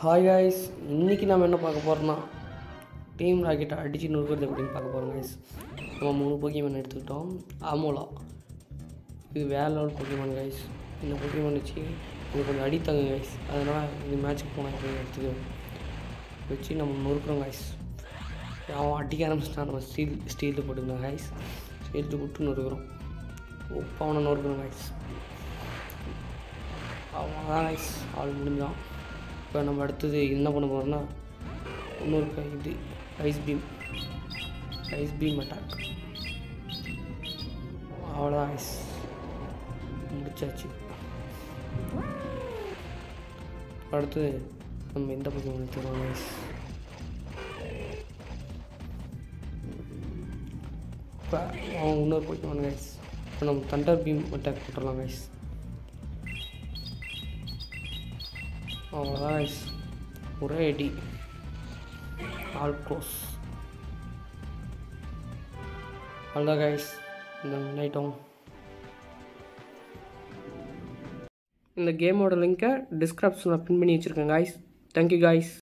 Hi guys இன்றைக்கி நம்ம என்ன பார்க்க போகிறோம்னா டீம் ராக்கெட்டை அடித்து நொறுக்கிறது எப்படின்னு பார்க்க போகிறோம் காய்ஸ் நம்ம மூணு போக்கியமன் எடுத்துக்கிட்டோம் அமோலா இது வேற லெவல் போக்கியமன் காய்ஸ் இந்த போக்கியமன் வச்சு இது கொஞ்சம் அடித்தாங்க காய்ஸ் அதனால் இந்த மேட்ச்சுக்கு போனால் எப்படி எடுத்துக்க வச்சு நம்ம நொறுக்குறோம் காய்ஸ் அவன் அடிக்க ஆரம்பிச்சிட்டான் நம்ம ஸ்டீல் ஸ்டீலில் போட்டுருந்தோம் காய்ஸ் ஸ்டீல் போட்டு நொறுக்குறோம் உப்பு அவனை நொறுக்குறோம் காய்ஸ் அவன் தான் கைஸ் ஆள் முடிஞ்சான் இப்போ நம்ம அடுத்தது என்ன பண்ண போகிறோம்னா இன்னொரு க- இது ice beam ice beam attack அவ்வளோதான் ஐஸ் முடிச்சாச்சு அடுத்தது நம்ம இந்த பக்கம் எடுத்துக்கிறோம் ஐஸ் இப்போ அவன் இன்னொரு பக்கம் கைஸ் இப்போ நம்ம தண்டர் பீம் அட்டாக் போட்டுடலாம் கைஸ் அவ்வளோதான் guys. ஒரே அடி ஆல் க்ளோஸ் அவ்வளோதான் கைஸ் இந்த நைட்டம் இந்த கேமோட லிங்க்கை டிஸ்கிரிப்ஷனில் பின் பண்ணி வச்சுருக்கேன் காய்ஸ் தேங்க்யூ காய்ஸ்